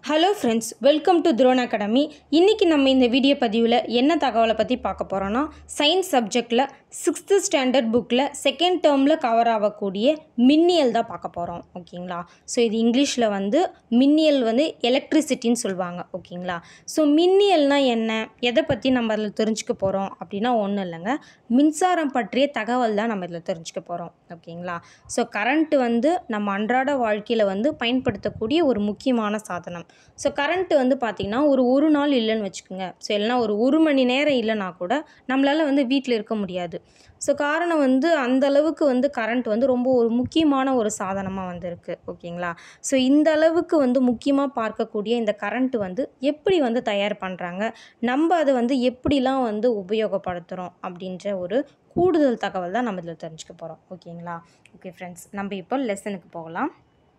hello friends welcome to Drone Academy இன்றைக்கி நம்ம இந்த வீடியோ பதிவில் என்ன தகவலை பற்றி பார்க்க போகிறோன்னா சயின்ஸ் சப்ஜெக்டில் சிக்ஸ்த்து ஸ்டாண்டர்ட் புக்கில் செகண்ட் டேர்மில் கவர் ஆகக்கூடிய மின்னியல் தான் பார்க்க போகிறோம் ஓகேங்களா ஸோ இது இங்கிலீஷில் வந்து மின்னியல் வந்து எலக்ட்ரிசிட்டின்னு சொல்லுவாங்க ஓகேங்களா ஸோ மின்னியல்னால் என்ன எதை பற்றி நம்ம அதில் தெரிஞ்சுக்க போகிறோம் அப்படின்னா ஒன்றும் இல்லைங்க மின்சாரம் பற்றிய தகவல் தான் நம்ம இதில் தெரிஞ்சுக்க போகிறோம் ஓகேங்களா ஸோ கரண்ட்டு வந்து நம்ம அன்றாட வாழ்க்கையில் வந்து பயன்படுத்தக்கூடிய ஒரு முக்கியமான சாதனம் ஸோ கரண்ட்டு வந்து பார்த்திங்கன்னா ஒரு ஒரு நாள் இல்லைன்னு வச்சுக்கோங்க ஸோ இல்லைனா ஒரு ஒரு மணி நேரம் இல்லைனா கூட நம்மளால் வந்து வீட்டில் இருக்க முடியாது ஸோ காரணம் வந்து அந்த அளவுக்கு வந்து கரண்ட் வந்து ரொம்ப ஒரு முக்கியமான ஒரு சாதனமாக வந்து இருக்குது ஓகேங்களா ஸோ இந்த அளவுக்கு வந்து முக்கியமாக பார்க்கக்கூடிய இந்த கரண்ட் வந்து எப்படி வந்து தயார் பண்ணுறாங்க நம்ம அதை வந்து எப்படிலாம் வந்து உபயோகப்படுத்துகிறோம் அப்படின்ற ஒரு கூடுதல் தகவல் தான் நம்ம இதில் தெரிஞ்சுக்க போகிறோம் ஓகேங்களா ஓகே ஃப்ரெண்ட்ஸ் நம்ம இப்போ லெசனுக்கு போகலாம்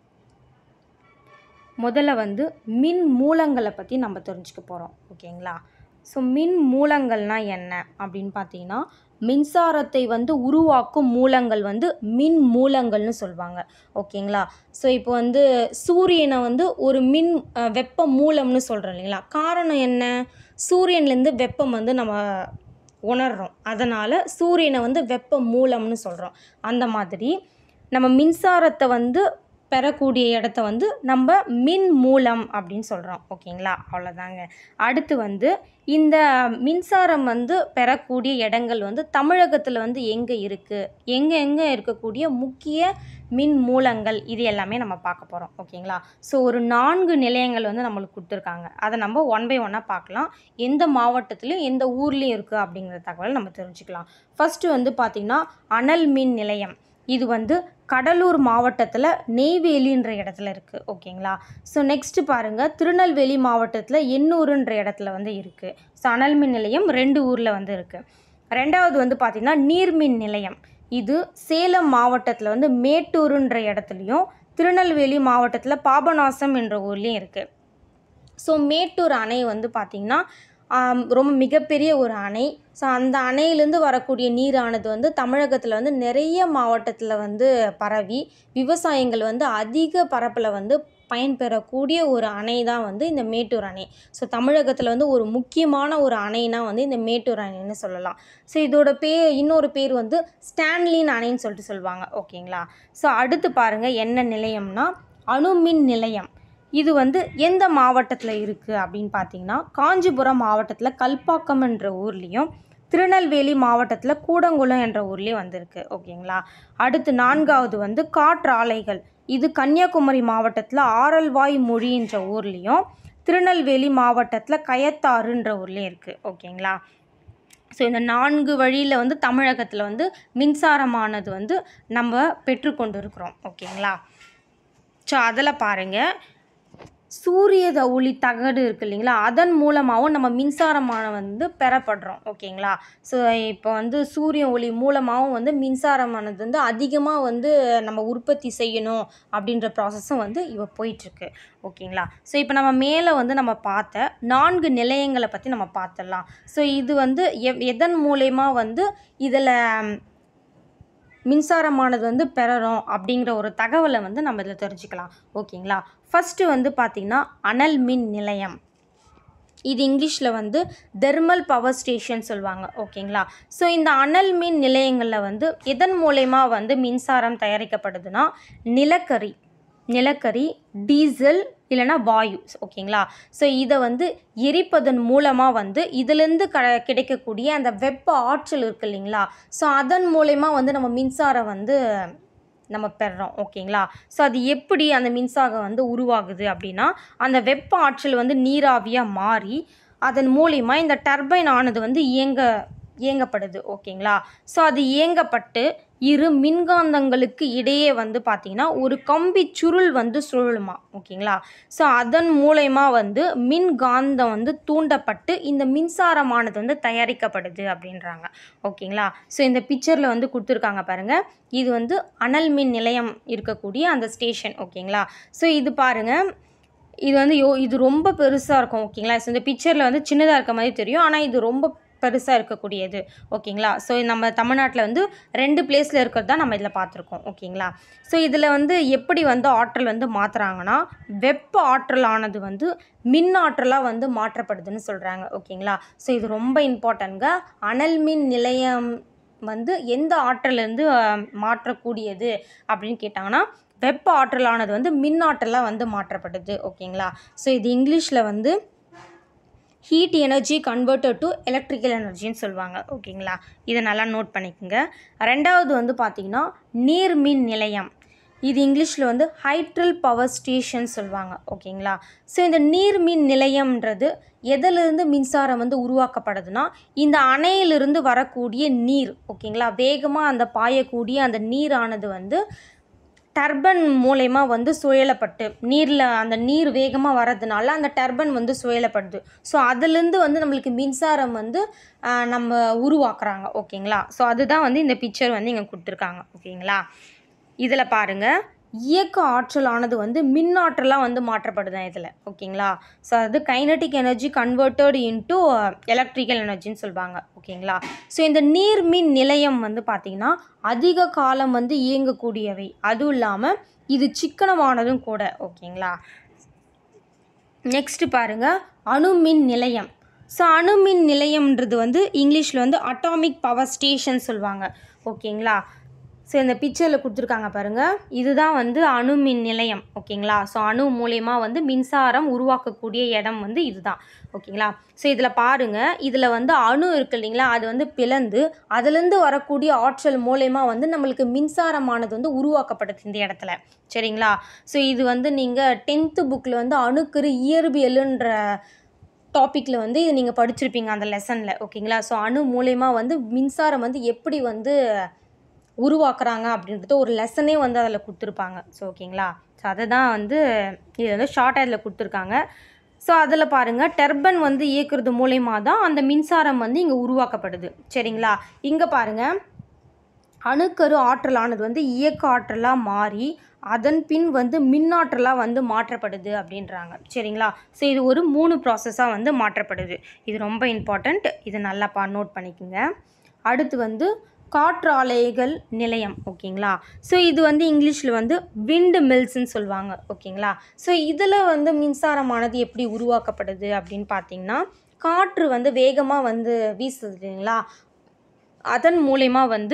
முதல்ல வந்து மின் மூலங்களை பற்றி நம்ம தெரிஞ்சுக்க போகிறோம் ஓகேங்களா ஸோ மின் மூலங்கள்னால் என்ன அப்படின்னு பார்த்தீங்கன்னா மின்சாரத்தை வந்து உருவாக்கும் மூலங்கள் வந்து மின் மூலங்கள்னு சொல்லுவாங்க ஓகேங்களா ஸோ இப்போ வந்து சூரியனை வந்து ஒரு மின் அஹ், வெப்ப மூலம்னு சொல்கிறோம் இல்லைங்களா காரணம் என்ன சூரியன்லேருந்து வெப்பம் வந்து நம்ம உணர்றோம் அதனால் சூரியனை வந்து வெப்ப மூலம்னு சொல்கிறோம் அந்த மாதிரி நம்ம மின்சாரத்தை வந்து பெறக்கூடிய இடத்த வந்து நம்ம மின் மூலம் அப்படின்னு சொல்கிறோம் ஓகேங்களா அவ்வளோதாங்க அடுத்து வந்து இந்த மின்சாரம் வந்து பெறக்கூடிய இடங்கள் வந்து தமிழகத்தில் வந்து எங்கே இருக்குது எங்கே எங்கே இருக்கக்கூடிய முக்கிய மின் மூலங்கள் இது எல்லாமே நம்ம பார்க்க போகிறோம் ஓகேங்களா ஸோ ஒரு நான்கு நிலையங்கள் வந்து நம்மளுக்கு கொடுத்துருக்காங்க அதை நம்ம ஒன் பை ஒன்னாக பார்க்கலாம் எந்த மாவட்டத்துலையும் எந்த ஊர்லேயும் இருக்குது அப்படிங்கிற தகவல் நம்ம தெரிஞ்சுக்கலாம் ஃபஸ்ட்டு வந்து பார்த்திங்கன்னா அனல் மின் நிலையம் இது வந்து கடலூர் மாவட்டத்தில் நெய்வேலின்ற இடத்துல இருக்குது ஓகேங்களா ஸோ நெக்ஸ்ட்டு பாருங்கள் திருநெல்வேலி மாவட்டத்தில் எண்ணூருன்ற இடத்துல வந்து இருக்குது ஸோ அனல் மின் நிலையம் ரெண்டு ஊரில் வந்து இருக்குது ரெண்டாவது வந்து பார்த்திங்கன்னா நீர்மின் நிலையம் இது சேலம் மாவட்டத்தில் வந்து மேட்டூருன்ற இடத்துலையும் திருநெல்வேலி மாவட்டத்தில் பாபநாசம் என்ற ஊர்லேயும் இருக்குது ஸோ மேட்டூர் அணை வந்து பார்த்திங்கன்னா ஆம், ரொம்ப மிகப்பெரிய ஒரு அணை ஸோ அந்த அணையிலேருந்து வரக்கூடிய நீரானது வந்து தமிழகத்தில் வந்து நிறைய மாவட்டத்தில் வந்து பரவி விவசாயங்கள் வந்து அதிக பரப்பில் வந்து பயன்பெறக்கூடிய ஒரு அணை தான் வந்து இந்த மேட்டூர் அணை ஸோ தமிழகத்தில் வந்து ஒரு முக்கியமான ஒரு அணைனா வந்து இந்த மேட்டூர் அணைன்னு சொல்லலாம் ஸோ இதோட பே இன்னொரு பேர் வந்து ஸ்டான்லின் அணைன்னு சொல்லிட்டு சொல்லுவாங்க ஓகேங்களா ஸோ அடுத்து பாருங்கள் என்ன நிலையம்னா அணுமின் நிலையம் இது வந்து எந்த மாவட்டத்தில் இருக்குது அப்படின்னு பார்த்தீங்கன்னா காஞ்சிபுரம் மாவட்டத்தில் கல்பாக்கம் என்ற ஊர்லேயும் திருநெல்வேலி மாவட்டத்தில் கூடங்குளம் என்ற ஊர்லேயும் வந்திருக்கு ஓகேங்களா அடுத்து நான்காவது வந்து காற்றாலைகள் இது கன்னியாகுமரி மாவட்டத்தில் ஆரல்வாய் மொழி என்ற ஊர்லேயும் திருநெல்வேலி மாவட்டத்தில் கயத்தாறுன்ற ஊர்லேயும் இருக்குது ஓகேங்களா ஸோ இந்த நான்கு வழியில் வந்து தமிழகத்தில் வந்து மின்சாரமானது வந்து நம்ம பெற்றுக்கொண்டு இருக்கிறோம் ஓகேங்களா ஸோ அதில் பாருங்கள் சூரிய த- ஒளி தகடு இருக்கு இல்லைங்களா அதன் மூலமாகவும் நம்ம மின்சாரமான வந்து பெறப்படுறோம் ஓகேங்களா ஸோ இப்போ வந்து சூரிய ஒளி மூலமாகவும் வந்து மின்சாரமானது வந்து அதிகமாக வந்து நம்ம உற்பத்தி செய்யணும் அப்படின்ற ப்ராசஸும் வந்து இப்போ போயிட்டுருக்கு ஓகேங்களா ஸோ இப்போ நம்ம மேலே வந்து நம்ம பார்த்த நான்கு நிலையங்களை பற்றி நம்ம பார்த்துடலாம் ஸோ இது வந்து எவ் எதன் மூலயமா வந்து இதில் மின்சாரமானது வந்து பெறறோம் அப்படிங்கிற ஒரு தகவலை வந்து நம்ம இதில் தெரிஞ்சுக்கலாம் ஓகேங்களா ஃபஸ்ட்டு வந்து பார்த்திங்கன்னா அனல் மின் நிலையம் இது இங்கிலீஷில் வந்து தெர்மல் பவர் ஸ்டேஷன் சொல்லுவாங்க ஓகேங்களா ஸோ இந்த அனல் மின் நிலையங்களில் வந்து எதன் மூலயமா வந்து மின்சாரம் தயாரிக்கப்படுதுன்னா நிலக்கரி நிலக்கரி டீசல் இல்லைன்னா வாயு ஓகேங்களா ஸோ இதை வந்து எரிப்பதன் மூலமாக வந்து இதுலேருந்து க கிடைக்கக்கூடிய அந்த வெப்ப ஆற்றல் இருக்கு இல்லைங்களா ஸோ அதன் மூலயமா வந்து நம்ம மின்சாரம் வந்து நம்ம பெறுறோம் ஓகேங்களா ஸோ அது எப்படி அந்த மின்சாரம் வந்து உருவாகுது அப்படின்னா அந்த வெப்ப ஆற்றல் வந்து நீராவியாக மாறி அதன் மூலிமா இந்த டர்பைன் ஆனது வந்து இயங்க இயங்கப்படுது ஓகேங்களா ஸோ அது இயங்கப்பட்டு இரு மின்காந்தங்களுக்கு இடையே வந்து பார்த்திங்கன்னா ஒரு கம்பி சுருள் வந்து சுழலுமா ஓகேங்களா ஸோ அதன் மூலயமா வந்து மின்காந்தம் வந்து தூண்டப்பட்டு இந்த மின்சாரமானது வந்து தயாரிக்கப்படுது அப்படின்றாங்க ஓகேங்களா ஸோ இந்த பிக்சரில் வந்து கொடுத்துருக்காங்க பாருங்கள் இது வந்து அனல் மின் நிலையம் இருக்கக்கூடிய அந்த ஸ்டேஷன் ஓகேங்களா ஸோ இது பாருங்கள் இது வந்து யோ இது ரொம்ப பெருசாக இருக்கும் ஓகேங்களா ஸோ இந்த பிக்சரில் வந்து சின்னதாக இருக்க மாதிரி தெரியும் ஆனால் இது ரொம்ப பெருசாக இருக்கக்கூடியது ஓகேங்களா ஸோ நம்ம தமிழ்நாட்டில் வந்து ரெண்டு பிளேஸில் இருக்கிறது தான் நம்ம இதில் பார்த்துருக்கோம் ஓகேங்களா ஸோ இதில் வந்து எப்படி வந்து ஆற்றல் வந்து மாற்றுறாங்கன்னா வெப்ப ஆற்றலானது வந்து மின் ஆற்றலாக வந்து மாற்றப்படுதுன்னு சொல்கிறாங்க ஓகேங்களா ஸோ இது ரொம்ப இம்பார்ட்டன்ட்ங்க அனல் மின் நிலையம் வந்து எந்த ஆற்றலேருந்து மாற்றக்கூடியது அப்படின்னு கேட்டாங்கன்னா வெப்ப ஆற்றலானது வந்து மின் ஆற்றலாக வந்து மாற்றப்படுது ஓகேங்களா ஸோ இது இங்கிலீஷில் வந்து heat energy converted to electrical எனர்ஜின்னு சொல்லுவாங்க ஓகேங்களா இதை நல்லா நோட் பண்ணிக்கோங்க ரெண்டாவது வந்து பார்த்திங்கன்னா நீர்மின் நிலையம் இது இங்கிலீஷில் வந்து ஹைட்ரல் பவர் ஸ்டேஷன் சொல்லுவாங்க ஓகேங்களா ஸோ இந்த நீர்மின் நிலையம்ன்றது எதிலிருந்து மின்சாரம் வந்து உருவாக்கப்படுதுன்னா இந்த அணையிலிருந்து வரக்கூடிய நீர் ஓகேங்களா வேகமாக அந்த பாயக்கூடிய அந்த நீரானது வந்து டர்பன் மூலயமா வந்து சுழலப்பட்டு நீரில் அந்த நீர் வேகமாக வர்றதுனால அந்த டர்பன் வந்து சுழலப்படுது ஸோ அதுலேருந்து வந்து நம்மளுக்கு மின்சாரம் வந்து ஆஹ், நம்ம உருவாக்குறாங்க ஓகேங்களா ஸோ அதுதான் வந்து இந்த பிக்சர் வந்து இங்கே கொடுத்துருக்காங்க ஓகேங்களா இதில் பாருங்கள் இயக்க ஆற்றலானது வந்து மின் ஆற்றலாக வந்து மாற்றப்படுதான் இதில் ஓகேங்களா ஸோ அது kinetic energy converted into electrical எனர்ஜின்னு சொல்லுவாங்க ஓகேங்களா ஸோ இந்த நீர்மின் நிலையம் வந்து பார்த்திங்கன்னா அதிக காலம் வந்து இயங்கக்கூடியவை அதுவும் இல்லாமல் இது சிக்கனமானதும் கூட ஓகேங்களா நெக்ஸ்ட் பாருங்க அணுமின் நிலையம் ஸோ அணுமின் நிலையம்ன்றது வந்து இங்கிலீஷில் வந்து அட்டாமிக் பவர் ஸ்டேஷன் சொல்லுவாங்க ஓகேங்களா ஸோ இந்த பிக்சரில் கொடுத்துருக்காங்க பாருங்கள் இதுதான் வந்து அணுமின் நிலையம் ஓகேங்களா ஸோ அணு மூலயமா வந்து மின்சாரம் உருவாக்கக்கூடிய இடம் வந்து இதுதான் ஓகேங்களா ஸோ இதில் பாருங்கள் இதில் வந்து அணு இருக்கு இல்லைங்களா அது வந்து பிளந்து அதுலேருந்து வரக்கூடிய ஆற்றல் மூலயமா வந்து நம்மளுக்கு மின்சாரமானது வந்து உருவாக்கப்படுது இந்த இடத்துல சரிங்களா ஸோ இது வந்து நீங்கள் டென்த்து புக்கில் வந்து அணுக்கரு இயற்பியலுன்ற டாப்பிக்கில் வந்து இது நீங்கள் படிச்சிருப்பீங்க அந்த லெசனில் ஓகேங்களா ஸோ அணு மூலயமா வந்து மின்சாரம் வந்து எப்படி வந்து உருவாக்குறாங்க அப்படின்றது ஒரு லெசனே வந்து அதில் கொடுத்துருப்பாங்க ஸோ ஓகேங்களா ஸோ அதை தான் வந்து இது வந்து ஷார்ட் அதில் கொடுத்துருக்காங்க ஸோ அதில் பாருங்கள் டர்பன் வந்து இயக்குறது மூலயமா தான் அந்த மின்சாரம் வந்து இங்கே உருவாக்கப்படுது சரிங்களா இங்கே பாருங்கள் அணுக்கரு ஆற்றலானது வந்து இயக்க ஆற்றலாக மாறி அதன் பின் வந்து மின்னாற்றலாக வந்து மாற்றப்படுது அப்படின்றாங்க சரிங்களா ஸோ இது ஒரு மூணு ப்ராசஸாக வந்து மாற்றப்படுது இது ரொம்ப இம்பார்ட்டண்ட் இது நல்லா பா நோட் பண்ணிக்கோங்க அடுத்து வந்து காற்றாலைகள் நிலையம் ஓகேங்களா ஸோ இது வந்து இங்கிலீஷில் வந்து விண்ட் மில்ஸ்ன்னு சொல்லுவாங்க ஓகேங்களா ஸோ இதில் வந்து மின்சாரமானது எப்படி உருவாக்கப்படுது அப்படின்னு பார்த்தீங்கன்னா காற்று வந்து வேகமாக வந்து வீசுது இல்லைங்களா அதன் மூலயமா வந்து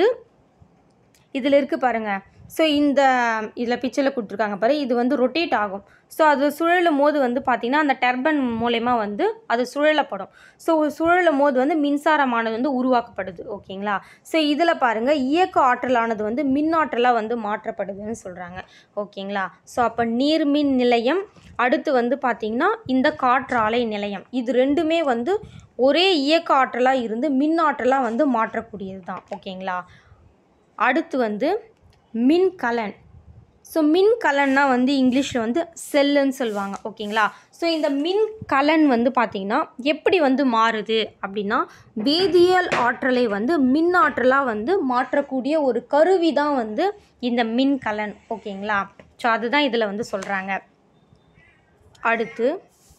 இதில் இருக்குது பாருங்கள் ஸோ இந்த இதில் பிக்சரில் கொடுத்துருக்காங்க பாரு இது வந்து ரொட்டேட் ஆகும் ஸோ அது சுழலும் போது வந்து பார்த்திங்கன்னா அந்த டர்பன் மூலயமா வந்து அது சுழலப்படும் ஸோ சுழலும் போது வந்து மின்சாரமானது வந்து உருவாக்கப்படுது ஓகேங்களா ஸோ இதில் பாருங்கள் இயக்க ஆற்றலானது வந்து மின் ஆற்றலாக வந்து மாற்றப்படுதுன்னு சொல்கிறாங்க ஓகேங்களா ஸோ அப்போ நீர்மின் நிலையம் அடுத்து வந்து பார்த்திங்கன்னா இந்த காற்றாலை நிலையம் இது ரெண்டுமே வந்து ஒரே இயக்க ஆற்றலாக இருந்து மின் ஆற்றலாக வந்து மாற்றக்கூடியது தான் ஓகேங்களா அடுத்து வந்து மின்கலன் ஸோ மின்கலன்னா வந்து இங்கிலீஷில் வந்து செல்லுன்னு சொல்லுவாங்க ஓகேங்களா ஸோ இந்த மின்கலன் வந்து பார்த்திங்கன்னா எப்படி வந்து மாறுது அப்படின்னா வேதியியல் ஆற்றலை வந்து மின் ஆற்றலாக வந்து மாற்றக்கூடிய ஒரு கருவி தான் வந்து இந்த மின்கலன் ஓகேங்களா ஸோ அதுதான் இதில் வந்து சொல்கிறாங்க அடுத்து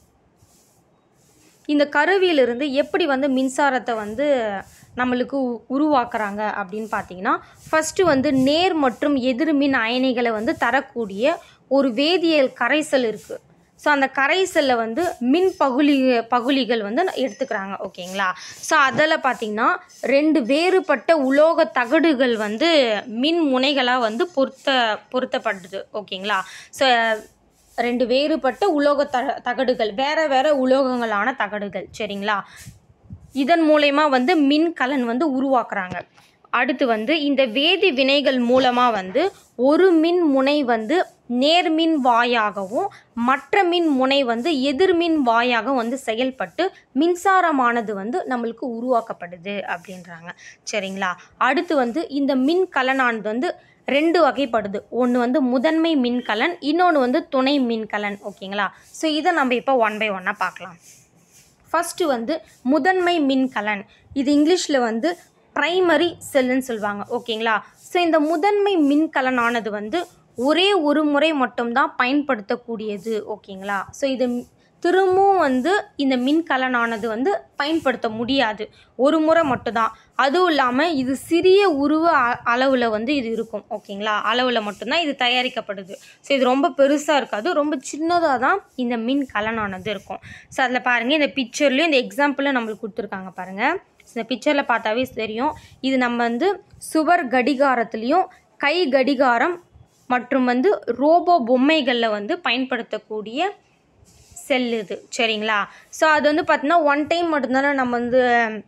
இந்த கருவியிலிருந்து எப்படி வந்து மின்சாரத்தை வந்து நம்மளுக்கு உ- உருவாக்குறாங்க அப்படின்னு பார்த்தீங்கன்னா ஃபஸ்ட்டு வந்து நேர் மற்றும் எதிர்மின் அயனிகளை வந்து தரக்கூடிய ஒரு வேதியியல் கரைசல் இருக்குது ஸோ அந்த கரைசலில் வந்து மின் பகுலி பகுலிகள் வந்து எடுத்துக்கிறாங்க ஓகேங்களா ஸோ அதில் பார்த்தீங்கன்னா ரெண்டு வேறுபட்ட உலோக தகடுகள் வந்து மின் முனைகளாக வந்து பொருத்த பொருத்தப்படுது ஓகேங்களா ஸோ ரெண்டு வேறுபட்ட உலோக த தகடுகள் வேற வேற உலோகங்களான தகடுகள் சரிங்களா இதன் மூலயமா வந்து மின்கலன் வந்து உருவாக்குறாங்க அடுத்து வந்து இந்த வேதி வினைகள் மூலமாக வந்து ஒரு மின் முனை வந்து நேர்மின் வாயாகவும் மற்ற மின் முனை வந்து எதிர்மின் வாயாக வந்து செயல்பட்டு மின்சாரமானது வந்து நம்மளுக்கு உருவாக்கப்படுது அப்படின்றாங்க சரிங்களா அடுத்து வந்து இந்த மின்கலனானது வந்து ரெண்டு வகைப்படுது ஒன்று வந்து முதன்மை மின்கலன் இன்னொன்று வந்து துணை மின்கலன் ஓகேங்களா ஸோ இதை நம்ம இப்போ ஒன் பை ஒன்னாக பார்க்கலாம் ஃபஸ்ட்டு வந்து முதன்மை மின்கலன் இது இங்கிலீஷில் வந்து ப்ரைமரி செல்லுன்னு சொல்லுவாங்க ஓகேங்களா ஸோ இந்த முதன்மை மின்கலனானது வந்து ஒரே ஒரு முறை மட்டும்தான் பயன்படுத்தக்கூடியது ஓகேங்களா ஸோ இது திரும்பவும் வந்து இந்த மின்கலனானது வந்து பயன்படுத்த முடியாது ஒரு முறை மட்டும்தான் அதுவும் இல்லாமல் இது சிறிய உருவ அளவில் வந்து இது இருக்கும் ஓகேங்களா அளவில் மட்டும்தான் இது தயாரிக்கப்படுது ஸோ இது ரொம்ப பெருசாக இருக்காது ரொம்ப சின்னதாக தான் இந்த மின் கலனானது இருக்கும் ஸோ அதில் பாருங்கள் இந்த பிக்சர்லேயும் இந்த எக்ஸாம்பிளும் நம்மளுக்கு கொடுத்துருக்காங்க பாருங்கள் இந்த பிக்சரில் பார்த்தாவே தெரியும் இது நம்ம வந்து சுவர் கடிகாரத்துலேயும் கை கடிகாரம் மற்றும் வந்து ரோபோ பொம்மைகளில் வந்து பயன்படுத்தக்கூடிய செல் இது சரிங்களா ஸோ அது வந்து பார்த்தீங்கன்னா ஒன் டைம் மட்டும்தானே நம்ம வந்து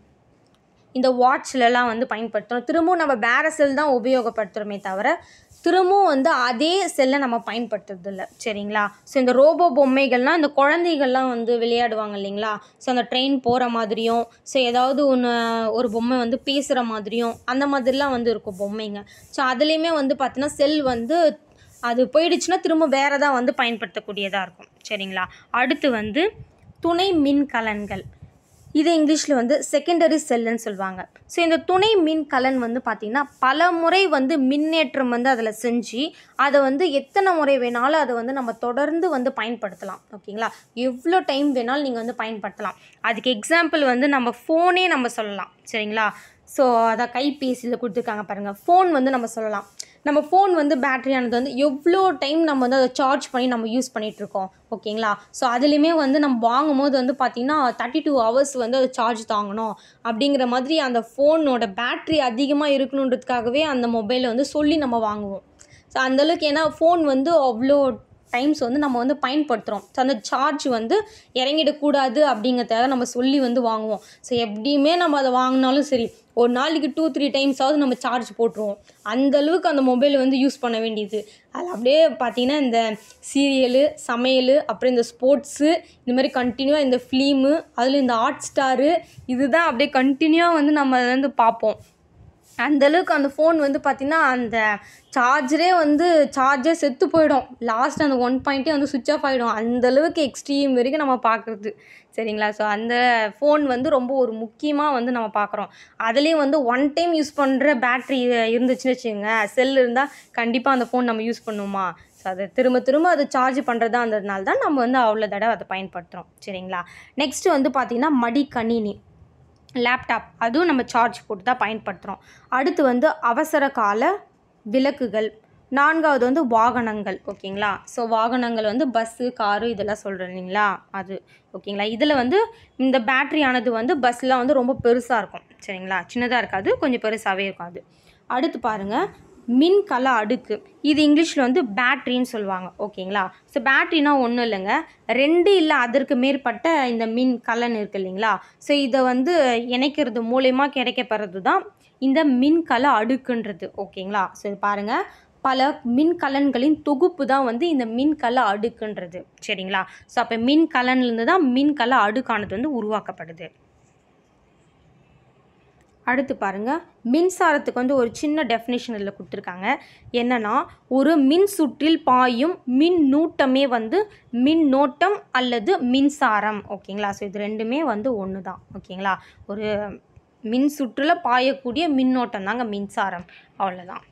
இந்த வாட்ச்லலாம் வந்து பயன்படுத்துகிறோம் திரும்பவும் நம்ம வேறு செல் தான் உபயோகப்படுத்துகிறோமே தவிர திரும்பவும் வந்து அதே செல்லை நம்ம பயன்படுத்துறதில்ல சரிங்களா ஸோ இந்த ரோபோ பொம்மைகள்லாம் இந்த குழந்தைகள்லாம் வந்து விளையாடுவாங்க இல்லைங்களா ஸோ அந்த ட்ரெயின் போகிற மாதிரியும் ஸோ ஏதாவது ஒன்று ஒரு பொம்மை வந்து பேசுகிற மாதிரியும் அந்த மாதிரிலாம் வந்து இருக்கும் பொம்மைங்க ஸோ அதுலேயுமே வந்து பார்த்தீங்கன்னா செல் வந்து அது போயிடுச்சுன்னா திரும்ப வேறு தான் வந்து பயன்படுத்தக்கூடியதாக இருக்கும் சரிங்களா அடுத்து வந்து துணை மின்கலன்கள் இது இங்கிலீஷில் வந்து செகண்டரி செல்லுன்னு சொல்லுவாங்க ஸோ இந்த துணை மின் கலன் வந்து பார்த்திங்கன்னா பல முறை வந்து மின்னேற்றம் வந்து அதில் செஞ்சு அதை வந்து எத்தனை முறை வேணாலும் அதை வந்து நம்ம தொடர்ந்து வந்து பயன்படுத்தலாம் ஓகேங்களா எவ்வளோ டைம் வேணாலும் நீங்கள் வந்து பயன்படுத்தலாம் அதுக்கு எக்ஸாம்பிள் வந்து நம்ம ஃபோனே நம்ம சொல்லலாம் சரிங்களா ஸோ அதான் கைபேசியில் கொடுத்துருக்காங்க பாருங்கள் ஃபோன் வந்து நம்ம சொல்லலாம் நம்ம ஃபோன் வந்து பேட்டரியானது வந்து எவ்வளோ டைம் நம்ம வந்து அதை சார்ஜ் பண்ணி நம்ம யூஸ் பண்ணிகிட்ருக்கோம் ஓகேங்களா ஸோ அதுலேயுமே வந்து நம்ம வாங்கும்போது வந்து பார்த்திங்கன்னா தேர்ட்டி டூ ஹவர்ஸ் வந்து அது சார்ஜ் தாங்கணும் அப்படிங்கிற மாதிரி அந்த ஃபோனோட பேட்ரி அதிகமாக இருக்கணுன்றதுக்காகவே அந்த மொபைலை வந்து சொல்லி நம்ம வாங்குவோம் ஸோ அந்தளவுக்கு ஏன்னா ஃபோன் வந்து அவ்வளோ டைம்ஸ் வந்து நம்ம வந்து பயன்படுத்துகிறோம் ஸோ அந்த சார்ஜ் வந்து இறங்கிடக்கூடாது அப்படிங்கிறதுக்காக நம்ம சொல்லி வந்து வாங்குவோம் ஸோ எப்படியுமே நம்ம அதை வாங்கினாலும் சரி ஒரு நாளைக்கு டூ த்ரீ டைம்ஸாவது நம்ம சார்ஜ் போட்டுருவோம் அந்த அளவுக்கு அந்த மொபைலை வந்து யூஸ் பண்ண வேண்டியது அது அப்படியே பார்த்தீங்கன்னா இந்த சீரியலு சமையல் அப்புறம் இந்த ஸ்போர்ட்ஸு இந்த மாதிரி கண்டினியூவாக இந்த ஃபிலிமு அதில் இந்த ஹாட் ஸ்டாரு இதுதான் அப்படியே கண்டினியூவாக வந்து நம்ம அதை வந்து பார்ப்போம் அந்தளவுக்கு அந்த ஃபோன் வந்து பார்த்திங்கன்னா அந்த சார்ஜரே வந்து சார்ஜே செத்து போயிடும் லாஸ்ட் அந்த ஒன் பாயிண்ட்டே வந்து சுவிட்ச் ஆஃப் ஆகிடும் அந்தளவுக்கு எக்ஸ்ட்ரீம் வரைக்கும் நம்ம பார்க்குறது சரிங்களா ஸோ அந்த ஃபோன் வந்து ரொம்ப ஒரு முக்கியமாக வந்து நம்ம பார்க்குறோம் அதுலேயும் வந்து ஒன் டைம் யூஸ் பண்ணுற பேட்ரி இருந்துச்சுன்னு வச்சுக்கோங்க செல் இருந்தால் கண்டிப்பாக அந்த ஃபோன் நம்ம யூஸ் பண்ணுவோமா ஸோ அதை திரும்ப திரும்ப அதை சார்ஜ் பண்ணுறதா இருந்ததுனால தான் நம்ம வந்து அவ்வளோ தடவை அதை பயன்படுத்துகிறோம் சரிங்களா நெக்ஸ்ட்டு வந்து பார்த்திங்கன்னா மடிக்கணினி லேப்டாப் அதுவும் நம்ம சார்ஜ் போட்டு தான் பயன்படுத்துகிறோம் அடுத்து வந்து அவசர கால விளக்குகள் நான்காவது வந்து வாகனங்கள் ஓகேங்களா ஸோ வாகனங்கள் வந்து பஸ்ஸு காரு இதெல்லாம் சொல்கிறேன் இல்லைங்களா அது ஓகேங்களா இதில் வந்து இந்த பேட்ரியானது வந்து பஸ்லாம் வந்து ரொம்ப பெருசாக இருக்கும் சரிங்களா சின்னதாக இருக்காது கொஞ்சம் பெருசாகவே இருக்கும் அது அடுத்து பாருங்கள் மின்கல அடுக்கு இது இங்கிலீஷில் வந்து பேட்ரின்னு சொல்லுவாங்க ஓகேங்களா ஸோ பேட்ரினா ஒன்றும் இல்லைங்க ரெண்டு இல்லை அதற்கு மேற்பட்ட இந்த மின் கலன் இருக்குது இல்லைங்களா ஸோ இதை வந்து இணைக்கிறது மூலயமா கிடைக்கப்படுறது தான் இந்த மின்கல அடுக்குன்றது ஓகேங்களா ஸோ இது பாருங்கள் பல மின்கலன்களின் தொகுப்பு தான் வந்து இந்த மின்கல அடுக்குன்றது சரிங்களா ஸோ அப்போ மின்கலன்லேருந்து தான் மின்கல அடுக்கானது வந்து உருவாக்கப்படுது அடுத்து பாருங்கள் மின்சாரத்துக்கு வந்து ஒரு சின்ன டெஃபினேஷன் இதில் கொடுத்துருக்காங்க என்னென்னா ஒரு மின் சுற்றில் பாயும் மின் நூட்டமே வந்து மின்னோட்டம் அல்லது மின்சாரம் ஓகேங்களா ஸோ இது ரெண்டுமே வந்து ஒன்று தான் ஓகேங்களா ஒரு மின் சுற்றில் பாயக்கூடிய மின்னோட்டம் தாங்க மின்சாரம் அவ்வளோதான்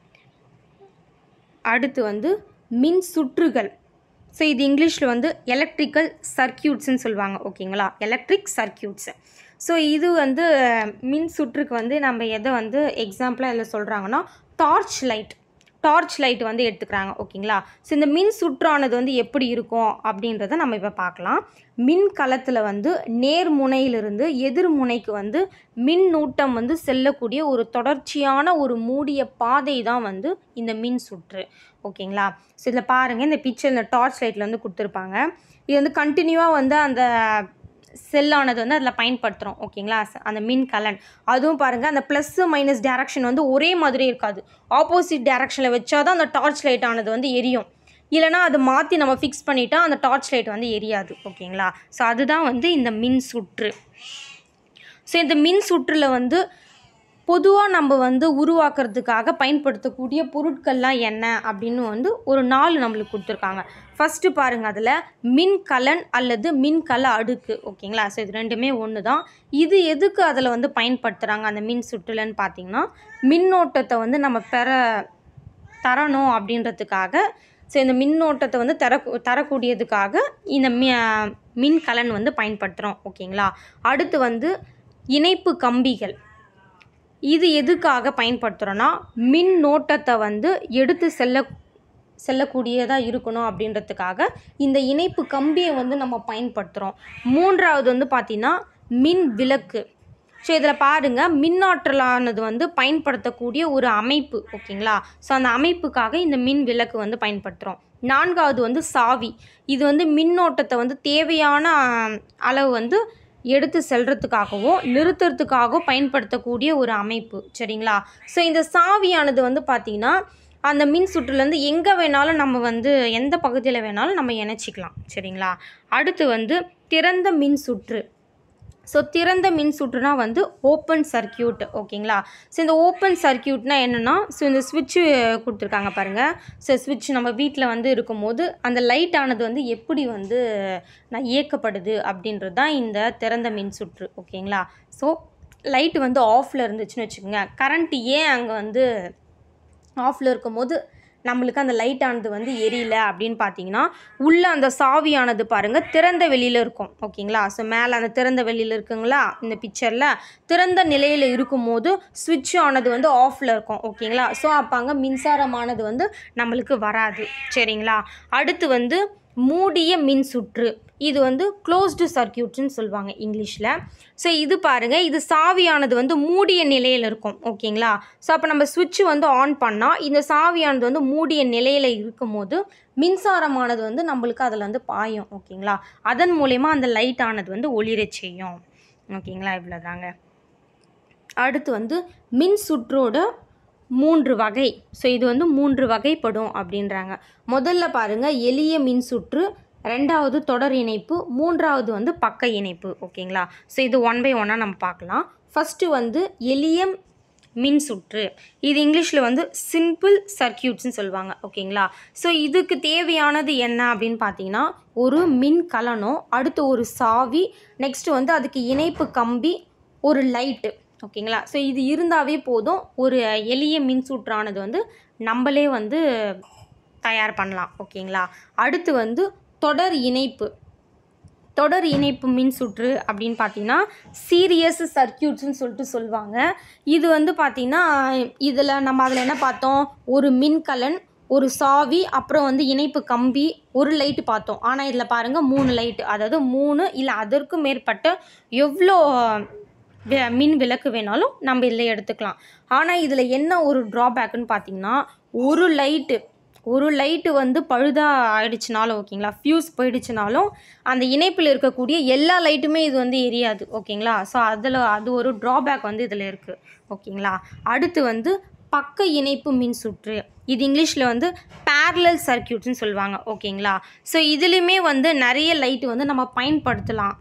அடுத்து வந்து மின் சுற்றுகள் ஸோ இது இங்கிலீஷில் வந்து எலக்ட்ரிக்கல் சர்க்கியூட்ஸ்னு சொல்லுவாங்க ஓகேங்களா எலக்ட்ரிக் சர்க்கியூட்ஸு ஸோ இது வந்து மின் சுற்றுக்கு வந்து நம்ம எதை வந்து எக்ஸாம்பிளாக இதில் சொல்கிறாங்கன்னா டார்ச் லைட் டார்ச் லைட் வந்து எடுத்துக்கிறாங்க ஓகேங்களா ஸோ இந்த மின் சுற்றானது வந்து எப்படி இருக்கும் அப்படின்றத நம்ம இப்போ பார்க்கலாம் மின் களத்தில் வந்து நேர்முனையிலிருந்து எதிர்முனைக்கு வந்து மின்னூட்டம் வந்து செல்லக்கூடிய ஒரு தொடர்ச்சியான ஒரு மூடிய பாதை தான் வந்து இந்த மின் சுற்று ஓகேங்களா ஸோ இதில் பாருங்கள் இந்த பிக்சர் இந்த டார்ச் லைட்டில் வந்து கொடுத்துருப்பாங்க இது வந்து கண்டினியூவாக வந்து அந்த செல்லானது வந்து அதில் பயன்படுத்துகிறோம் ஓகேங்களா அந்த மின் கலன் அதுவும் பாருங்கள் அந்த ப்ளஸ்ஸு மைனஸ் டேரக்ஷன் வந்து ஒரே மாதிரி இருக்காது ஆப்போசிட் டேரக்ஷனில் வச்சா தான் அந்த டார்ச் லைட் ஆனது வந்து எரியும் இல்லைனா அது மாற்றி நம்ம ஃபிக்ஸ் பண்ணிட்டா அந்த டார்ச் லைட் வந்து எரியாது ஓகேங்களா ஸோ அதுதான் வந்து இந்த மின் சுற்று ஸோ இந்த மின் சுற்றில் வந்து பொதுவாக நம்ம வந்து உருவாக்குறதுக்காக பயன்படுத்தக்கூடிய பொருட்கள்லாம் என்ன அப்படின்னு வந்து ஒரு நாலு நம்மளுக்கு கொடுத்துருக்காங்க ஃபஸ்ட்டு பாருங்கள் அதில் மின்கலன் அல்லது மின்கல அடுக்கு ஓகேங்களா ஸோ இது ரெண்டுமே ஒன்று தான் இது எதுக்கு அதில் வந்து பயன்படுத்துகிறாங்க அந்த மின் சுற்றுலன்னு பார்த்தீங்கன்னா மின்னோட்டத்தை வந்து நம்ம பெற தரணும் அப்படின்றதுக்காக ஸோ இந்த மின்னோட்டத்தை வந்து தர தரக்கூடியதுக்காக இந்த மி மின்கலன் வந்து பயன்படுத்துகிறோம் ஓகேங்களா அடுத்து வந்து இணைப்பு கம்பிகள் இது எதுக்காக பயன்படுத்துகிறோன்னா மின்னோட்டத்தை வந்து எடுத்து செல்ல செல்லக்கூடியதாக இருக்கணும் அப்படின்றதுக்காக இந்த இணைப்பு கம்பியை வந்து நம்ம பயன்படுத்துகிறோம் மூன்றாவது வந்து பார்த்திங்கன்னா மின் விளக்கு ஸோ இதில் பாருங்கள் மின்னாற்றலானது வந்து பயன்படுத்தக்கூடிய ஒரு அமைப்பு ஓகேங்களா ஸோ அந்த அமைப்புக்காக இந்த மின் விளக்கு வந்து பயன்படுத்துகிறோம் நான்காவது வந்து சாவி இது வந்து மின்னோட்டத்தை வந்து தேவையான ஆஹ், அளவு வந்து எடுத்து செல்றதுக்காகவும் நிறுத்துறதுக்காகவும் பயன்படுத்தக்கூடிய ஒரு அமைப்பு சரிங்களா ஸோ இந்த சாவியானது வந்து பார்த்திங்கன்னா அந்த மின் சுற்றுலேருந்து எங்கே வேணாலும் நம்ம வந்து எந்த பகுதியில் வேணாலும் நம்ம இணைச்சிக்கலாம் சரிங்களா அடுத்து வந்து திறந்த மின் சுற்று ஸோ திறந்த மின் சுற்றுனா வந்து ஓப்பன் சர்க்கியூட் ஓகேங்களா ஸோ இந்த ஓப்பன் சர்க்கியூட்னா என்னென்னா ஸோ இந்த ஸ்விட்சு கொடுத்துருக்காங்க பாருங்கள் ஸோ ஸ்விட்ச் நம்ம வீட்டில் வந்து இருக்கும்போது அந்த லைட் ஆனது வந்து எப்படி வந்து நான் இயக்கப்படுது அப்படின்றது தான் இந்த திறந்த மின் சுற்று ஓகேங்களா ஸோ லைட் வந்து ஆஃபில் இருந்துச்சுன்னு வச்சுக்கோங்க கரண்ட் ஏன் அங்கே வந்து ஆஃபில் இருக்கும்போது நம்மளுக்கு அந்த லைட் ஆனது வந்து எரியல அப்படின்னு பார்த்தீங்கன்னா உள்ளே அந்த சாவியானது பாருங்கள் திறந்த வெளியில் இருக்கும் ஓகேங்களா ஸோ மேலே அந்த திறந்த வெளியில் இருக்குங்களா இந்த பிக்சரில் திறந்த நிலையில் இருக்கும்போது சுவிட்ச் ஆனது வந்து ஆஃபில் இருக்கும் ஓகேங்களா ஸோ அப்போ அங்கே மின்சாரமானது வந்து நம்மளுக்கு வராது சரிங்களா அடுத்து வந்து மூடிய மின் சுற்று இது வந்து க்ளோஸ்டு சர்க்கியூட்னு சொல்லுவாங்க இங்கிலீஷில் ஸோ இது பாருங்கள் இது சாவியானது வந்து மூடிய நிலையில் இருக்கும் ஓகேங்களா ஸோ அப்போ நம்ம சுவிட்ச் வந்து ஆன் பண்ணால் இந்த சாவியானது வந்து மூடிய நிலையில் இருக்கும்போது மின்சாரமானது வந்து நம்மளுக்கு அதில் வந்து பாயும் ஓகேங்களா அதன் மூலயமா அந்த லைட் ஆனது வந்து ஒளிரச் செய்யும் ஓகேங்களா இவ்வளோதாங்க அடுத்து வந்து மின் சுற்றோட மூன்று வகை ஸோ இது வந்து மூன்று வகைப்படும் அப்படின்றாங்க முதல்ல பாருங்கள் எளிய மின் சுற்று ரெண்டாவது தொடர் இணைப்பு மூன்றாவது வந்து பக்க இணைப்பு ஓகேங்களா ஸோ இது ஒன் பை ஒன்னாக நம்ம பார்க்கலாம் ஃபஸ்ட்டு வந்து எளிய மின் சுற்று இது இங்கிலீஷில் வந்து சிம்பிள் சர்க்கியூட்ஸ்னு சொல்லுவாங்க ஓகேங்களா ஸோ இதுக்கு தேவையானது என்ன அப்படின்னு பார்த்தீங்கன்னா ஒரு மின் கலனம் அடுத்து ஒரு சாவி நெக்ஸ்ட்டு வந்து அதுக்கு இணைப்பு கம்பி ஒரு லைட்டு ஓகேங்களா ஸோ இது இருந்தாவே போதும் ஒரு எளிய மின் சுற்றானது வந்து நம்மளே வந்து தயார் பண்ணலாம் ஓகேங்களா அடுத்து வந்து தொடர் இணைப்பு தொடர் இணைப்பு மின் சுற்று அப்படின்னு பார்த்தீங்கன்னா சீரியஸ் சர்க்கியூட்ஸ்னு சொல்லிட்டு சொல்லுவாங்க இது வந்து பார்த்திங்கன்னா இதில் நம்ம அதில் என்ன பார்த்தோம் ஒரு மின்கலன் ஒரு சாவி அப்புறம் வந்து இணைப்பு கம்பி ஒரு லைட்டு பார்த்தோம் ஆனால் இதில் பாருங்கள் மூணு லைட்டு அதாவது மூணு இல்லை அதற்கும் மேற்பட்ட எவ்வளோ வி- மின் விளக்கு வேணாலும் நம்ம இதில் எடுத்துக்கலாம் ஆனால் இதில் என்ன ஒரு ட்ராபேக்குன்னு பார்த்தீங்கன்னா ஒரு லைட்டு ஒரு லைட்டு வந்து பழுதா ஆயிடுச்சுனாலும் ஓகேங்களா ஃப்யூஸ் போயிடுச்சுனாலும் அந்த இணைப்பில் இருக்கக்கூடிய எல்லா லைட்டுமே இது வந்து எரியாது ஓகேங்களா ஸோ அதில் அது ஒரு ட்ராபேக் வந்து இதில் இருக்குது ஓகேங்களா அடுத்து வந்து பக்க இணைப்பு மின் சுற்று இது இங்கிலீஷில் வந்து parallel சர்க்கியூட்னு சொல்லுவாங்க ஓகேங்களா ஸோ இதுலேயுமே வந்து நிறைய லைட்டு வந்து நம்ம பயன்படுத்தலாம்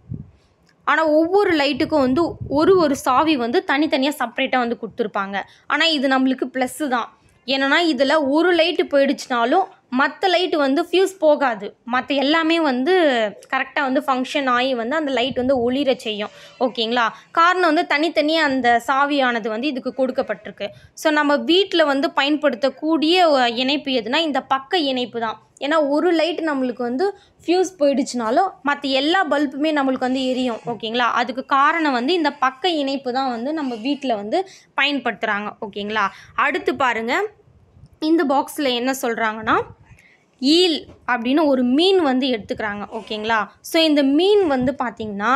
ஆனால் ஒவ்வொரு லைட்டுக்கும் வந்து ஒரு ஒரு சாவி வந்து தனித்தனியாக செப்பரேட்டாக வந்து கொடுத்துருப்பாங்க ஆனால் இது நம்மளுக்கு ப்ளஸ்ஸு தான் ஏன்னா இதில் ஒரு லைட்டு போயிடுச்சுனாலும் மற்ற லைட்டு வந்து ஃபியூஸ் போகாது மற்ற எல்லாமே வந்து கரெக்டாக வந்து ஃபங்க்ஷன் ஆகி வந்து அந்த லைட் வந்து ஒளிர செய்யும் ஓகேங்களா காரணம் வந்து தனித்தனியாக அந்த சாவியானது வந்து இதுக்கு கொடுக்கப்பட்டிருக்கு ஸோ நம்ம வீட்டில் வந்து பயன்படுத்தக்கூடிய அஹ், இணைப்பு எதுனா இந்த பக்க இணைப்பு தான் ஏன்னா ஒரு லைட் நம்மளுக்கு வந்து ஃப்யூஸ் போயிடுச்சுனாலும் மற்ற எல்லா பல்புமே நம்மளுக்கு வந்து எரியும் ஓகேங்களா அதுக்கு காரணம் வந்து இந்த பக்க இணைப்பு தான் வந்து நம்ம வீட்டில் வந்து பயன்படுத்துகிறாங்க ஓகேங்களா அடுத்து பாருங்க இந்த பாக்ஸில் என்ன சொல்கிறாங்கன்னா ஈல் அப்படின்னு ஒரு மீன் வந்து எடுத்துக்கிறாங்க ஓகேங்களா ஸோ இந்த மீன் வந்து பார்த்திங்கன்னா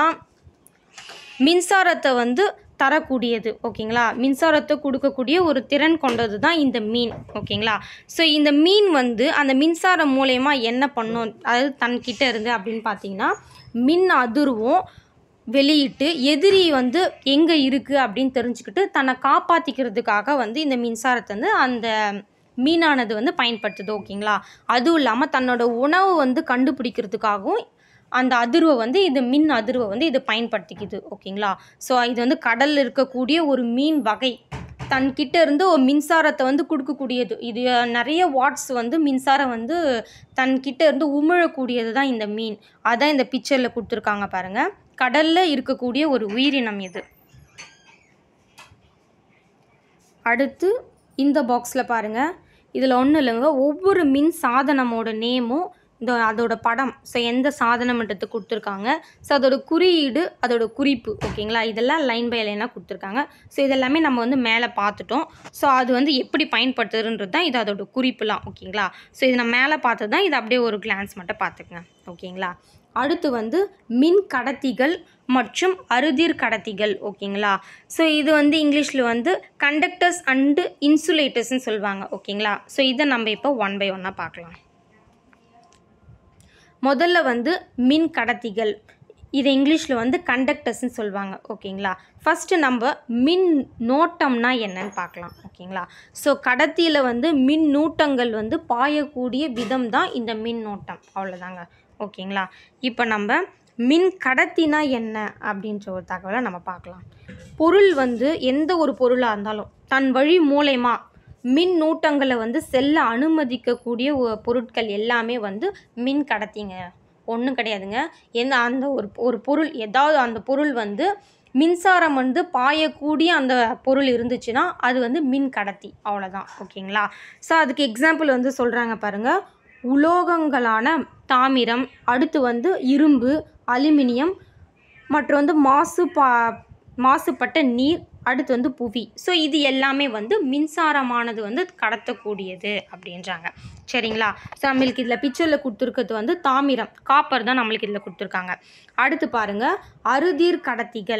மின்சாரத்தை வந்து தரக்கூடியது ஓகேங்களா மின்சாரத்தை கொடுக்கக்கூடிய ஒரு திறன் கொண்டது தான் இந்த மீன் ஓகேங்களா ஸோ இந்த மீன் வந்து அந்த மின்சாரம் மூலயமா என்ன பண்ணும் அதாவது தன்கிட்ட இருந்து அப்படின்னு பார்த்தீங்கன்னா மின் அதிர்வும் வெளியிட்டு எதிரி வந்து எங்கே இருக்குது அப்படின்னு தெரிஞ்சுக்கிட்டு தன்னை காப்பாற்றிக்கிறதுக்காக வந்து இந்த மின்சாரத்தை வந்து அந்த மீனானது வந்து பயன்படுத்துது ஓகேங்களா அதுவும் இல்லாமல் தன்னோட உணவு வந்து கண்டுபிடிக்கிறதுக்காகவும் அந்த அதிர்வை வந்து இது மின் அதிர்வை வந்து இது பயன்படுத்திக்குது ஓகேங்களா ஸோ இது வந்து கடலில் இருக்கக்கூடிய ஒரு மீன் வகை தன்கிட்ட இருந்து ஒரு மின்சாரத்தை வந்து கொடுக்கக்கூடியது இது நிறைய வாட்ஸ் வந்து மின்சாரம் வந்து தன்கிட்ட இருந்து உமிழக்கூடியது தான் இந்த மீன் அதான் இந்த பிக்சரில் கொடுத்துருக்காங்க பாருங்கள் கடலில் இருக்கக்கூடிய ஒரு உயிரினம் இது அடுத்து இந்த பாக்ஸில் பாருங்கள் இதில் ஒன்றும் இல்லைங்க ஒவ்வொரு மின் சாதனமோட நேமும் இந்த அதோட படம் ஸோ எந்த சாதனம்ன்றது கொடுத்துருக்காங்க ஸோ அதோட குறியீடு அதோட குறிப்பு ஓகேங்களா இதெல்லாம் லைன் பை லைனாக கொடுத்துருக்காங்க ஸோ இதெல்லாமே நம்ம வந்து மேலே பார்த்துட்டோம் ஸோ அது வந்து எப்படி பயன்படுத்துறதுன்றது தான் இது அதோட குறிப்புலாம் ஓகேங்களா ஸோ இது நான் மேலே பார்த்தது தான் இது அப்படியே ஒரு கிளான்ஸ் மட்டும் பார்த்துக்கங்க ஓகேங்களா அடுத்து வந்து மின் கடத்திகள் மற்றும் அறுதிர் கடத்திகள் ஓகேங்களா ஸோ இது வந்து இங்கிலீஷில் வந்து கண்டக்டர்ஸ் அண்டு இன்சுலேட்டர்ஸ்னு சொல்லுவாங்க ஓகேங்களா ஸோ இதை நம்ம இப்போ ஒன் பை ஒன்னாக பார்க்கலாம் முதல்ல வந்து மின் கடத்திகள் இது இங்கிலீஷில் வந்து கண்டக்டர்ஸ்னு சொல்லுவாங்க ஓகேங்களா ஃபஸ்ட்டு நம்ம மின் நோட்டம்னா என்னன்னு பார்க்கலாம் ஓகேங்களா ஸோ கடத்தியில் வந்து மின் நூட்டங்கள் வந்து பாயக்கூடிய விதம் தான் இந்த மின் நோட்டம் அவ்வளோதாங்க ஓகேங்களா இப்போ நம்ம மின் கடத்தினா என்ன அப்படின்ற ஒரு தகவலை நம்ம பார்க்கலாம் பொருள் வந்து எந்த ஒரு பொருளாக இருந்தாலும் தன் வழி மூலயமா மின் நூட்டங்களை வந்து செல்ல அனுமதிக்கக்கூடிய ஒ- பொருட்கள் எல்லாமே வந்து மின் கடத்திங்க ஒன்றும் கிடையாதுங்க எந்த அந்த ஒரு ஒரு பொருள் ஏதாவது அந்த பொருள் வந்து மின்சாரம் வந்து பாயக்கூடிய அந்த பொருள் இருந்துச்சுன்னா அது வந்து மின் கடத்தி அவ்வளோதான் ஓகேங்களா ஸோ அதுக்கு எக்ஸாம்பிள் வந்து சொல்கிறாங்க பாருங்கள் உலோகங்களான தாமிரம் அடுத்து வந்து இரும்பு அலுமினியம் மற்றும் வந்து மாசு பா மாசுபட்ட நீர் அடுத்து வந்து புவி ஸோ இது எல்லாமே வந்து மின்சாரமானது வந்து கடத்தக்கூடியது அப்படின்றாங்க சரிங்களா ஸோ நம்மளுக்கு இதில் பிக்சரில் கொடுத்துருக்கிறது வந்து தாமிரம் காப்பர் தான் நம்மளுக்கு இதில் கொடுத்துருக்காங்க அடுத்து பாருங்கள் அறுதீர் கடத்திகள்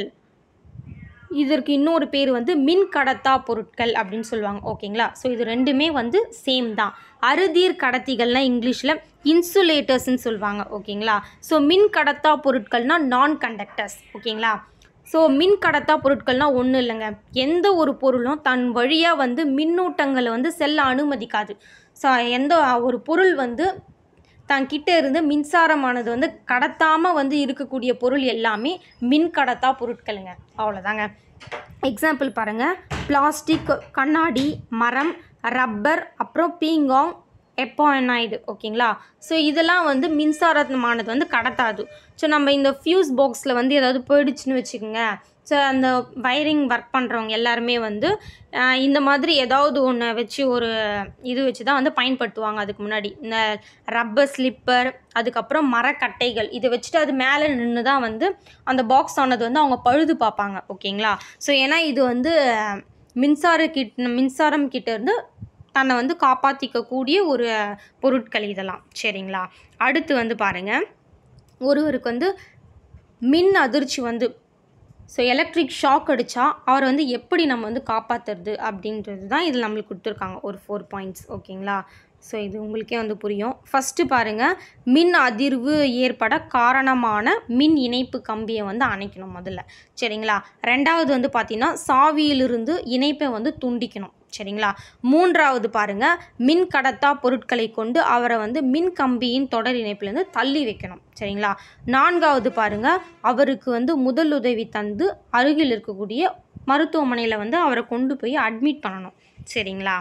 இதற்கு இன்னொரு பேர் வந்து மின் கடத்தா பொருட்கள் அப்படின்னு சொல்லுவாங்க ஓகேங்களா ஸோ இது ரெண்டுமே வந்து சேம் தான் அறுதீர் கடத்திகள்னால் இங்கிலீஷில் இன்சுலேட்டர்ஸ்னு சொல்லுவாங்க ஓகேங்களா ஸோ மின் கடத்தா பொருட்கள்னால் நான் கண்டக்டர்ஸ் ஓகேங்களா ஸோ மின் கடத்தா பொருட்கள்னால் ஒன்றும் இல்லைங்க எந்த ஒரு பொருளும் தன் வழியாக வந்து மின்னூட்டங்களை வந்து செல்ல அனுமதிக்காது ஸோ எந்த ஒரு பொருள் வந்து தன் கிட்ட இருந்து மின்சாரமானது வந்து கடத்தாமல் வந்து இருக்கக்கூடிய பொருள் எல்லாமே மின் கடத்தா பொருட்களுங்க அவ்வளோதாங்க எக்ஸாம்பிள் பாருங்கள் பிளாஸ்டிக் கண்ணாடி மரம் ரப்பர் அப்புறம் பீங்காங் எப்பானாய்டு ஓகேங்களா ஸோ இதெல்லாம் வந்து மின்சாரமானது வந்து கடத்தாது ஸோ நம்ம இந்த ஃபியூஸ் பாக்ஸில் வந்து ஏதாவது போயிடுச்சுன்னு வச்சுக்கோங்க ஸோ அந்த வயரிங் ஒர்க் பண்ணுறவங்க எல்லாருமே வந்து ஆஹ், இந்த மாதிரி ஏதாவது ஒன்று வச்சு ஒரு இது வச்சு தான் வந்து பயன்படுத்துவாங்க அதுக்கு முன்னாடி இந்த ரப்பர் ஸ்லிப்பர் அதுக்கப்புறம் மரக்கட்டைகள் இதை வச்சுட்டு அது மேலே நின்று தான் வந்து அந்த பாக்ஸ் ஆனது வந்து அவங்க பழுது பார்ப்பாங்க ஓகேங்களா ஸோ ஏன்னா இது வந்து அஹ், மின்சார கிட் மின்சாரம் கிட்ட இருந்து தன்னை வந்து காப்பாற்றிக்கக்கூடிய ஒரு பொருட்கள் இதெல்லாம் சரிங்களா அடுத்து வந்து பாருங்கள் ஒருவருக்கு வந்து மின் அதிர்ச்சி வந்து ஸோ எலக்ட்ரிக் ஷாக் அடித்தா அவரை வந்து எப்படி நம்ம வந்து காப்பாற்றுறது அப்படின்றது தான் இதில் நம்மளுக்கு கொடுத்துருக்காங்க ஒரு ஃபோர் பாயிண்ட்ஸ் ஓகேங்களா ஸோ இது உங்களுக்கே வந்து புரியும் ஃபஸ்ட்டு பாருங்கள் மின் அதிர்வு ஏற்பட காரணமான மின் இணைப்பு கம்பியை வந்து அணைக்கணும் முதல்ல சரிங்களா ரெண்டாவது வந்து பார்த்தீங்கன்னா சாவியிலிருந்து இணைப்பை வந்து துண்டிக்கணும் சரிங்களா மூன்றாவது பாருங்க மின் கடத்தா பொருட்களை கொண்டு அவரை வந்து மின் கம்பியின் தொடர் இணைப்பிலேருந்து தள்ளி வைக்கணும் சரிங்களா நான்காவது பாருங்க அவருக்கு வந்து முதலுதவி தந்து அருகில் இருக்கக்கூடிய மருத்துவமனையில் வந்து அவரை கொண்டு போய் அட்மிட் பண்ணணும் சரிங்களா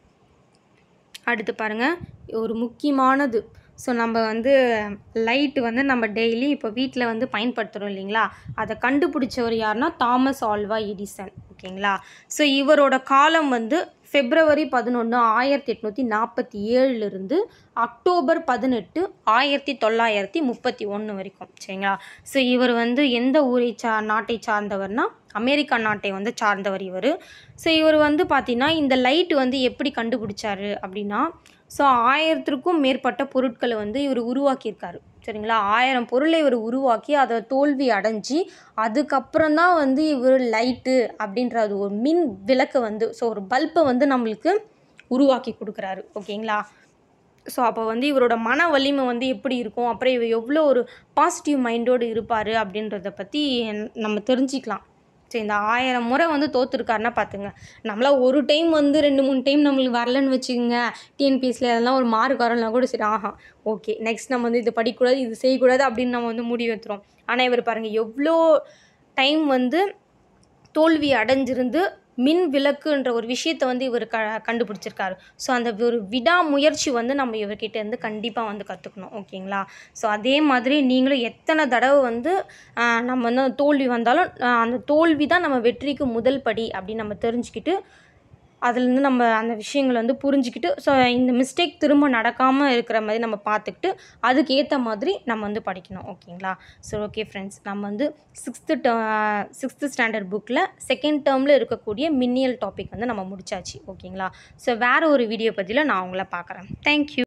அடுத்து பாருங்க ஒரு முக்கியமானது ஸோ நம்ம வந்து லைட்டு வந்து நம்ம டெய்லி இப்போ வீட்டில் வந்து பயன்படுத்துகிறோம் இல்லைங்களா அதை கண்டுபிடிச்சவர் யாருன்னா தாமஸ் ஆல்வா எடிசன் ஓகேங்களா ஸோ இவரோட காலம் வந்து ஃபெப்ரவரி பதினொன்று ஆயிரத்தி எட்நூற்றி நாற்பத்தி ஏழுலேருந்து அக்டோபர் பதினெட்டு ஆயிரத்தி தொள்ளாயிரத்தி முப்பத்தி ஒன்று வரைக்கும் சரிங்களா ஸோ இவர் வந்து எந்த ஊரை சா நாட்டை சார்ந்தவர்னா அமெரிக்கா நாட்டை வந்து சார்ந்தவர் இவர் ஸோ இவர் வந்து பார்த்தீங்கன்னா இந்த லைட் வந்து எப்படி கண்டுபிடிச்சாரு அப்படின்னா ஸோ ஆயிரத்திற்கும் மேற்பட்ட பொருட்களை வந்து இவர் உருவாக்கியிருக்காரு சரிங்களா ஆயிரம் பொருளை இவர் உருவாக்கி அதை தோல்வி அடைஞ்சு அதுக்கப்புறம் தான் வந்து இவர் லைட்டு அப்படின்ற அது ஒரு மின் விளக்கை வந்து ஸோ ஒரு பல்பை வந்து நம்மளுக்கு உருவாக்கி கொடுக்குறாரு ஓகேங்களா ஸோ அப்போ வந்து இவரோட மன வலிமை வந்து எப்படி இருக்கும் அப்புறம் இவர் எவ்வளோ ஒரு பாசிட்டிவ் மைண்டோடு இருப்பார் அப்படின்றத பற்றி நம்ம தெரிஞ்சுக்கலாம் சரி இந்த ஆயிரம் முறை வந்து தோற்றுருக்காருன்னா பார்த்துங்க நம்மளா ஒரு டைம் வந்து ரெண்டு மூணு டைம் நம்மளுக்கு வரலன்னு வச்சுக்கோங்க டிஎன்பிஎஸ்சில் அதெல்லாம் ஒரு மார்க் வரலனா கூட சரி ஆஹா ஓகே நெக்ஸ்ட் நம்ம வந்து இது படிக்கக்கூடாது இது செய்யக்கூடாது அப்படின்னு நம்ம வந்து முடிவு எடுத்துரும் ஆனால் இவர் பாருங்கள் எவ்வளோ டைம் வந்து தோல்வி அடைஞ்சிருந்து மின் விளக்குன்ற ஒரு விஷயத்தை வந்து இவர் க கண்டுபிடிச்சிருக்காரு ஸோ அந்த ஒரு விடாமுயற்சி வந்து நம்ம இவர்கிட்ட இருந்து கண்டிப்பாக வந்து கற்றுக்கணும் ஓகேங்களா ஸோ அதே மாதிரி நீங்களும் எத்தனை தடவை வந்து ஆஹ், நம்ம வந்து தோல்வி வந்தாலும் ஆஹ், அந்த தோல்வி தான் நம்ம வெற்றிக்கு முதல் படி அப்படின்னு நம்ம தெரிஞ்சுக்கிட்டு அதுலேருந்து நம்ம அந்த விஷயங்களை வந்து புரிஞ்சுக்கிட்டு ஸோ இந்த மிஸ்டேக் திரும்ப நடக்காமல் இருக்கிற மாதிரி நம்ம பார்த்துக்கிட்டு அதுக்கேற்ற மாதிரி நம்ம வந்து படிக்கணும் ஓகேங்களா ஸோ ஓகே ஃப்ரெண்ட்ஸ் நம்ம வந்து சிக்ஸ்த்து ட சிக்ஸ்த்து ஸ்டாண்டர்ட் புக்கில் செகண்ட் டேர்மில் இருக்கக்கூடிய மின்னியல் டாபிக் வந்து நம்ம முடிச்சாச்சு ஓகேங்களா ஸோ வேறு ஒரு வீடியோ பதிவில் நான் உங்களை பார்க்குறேன் தேங்க்யூ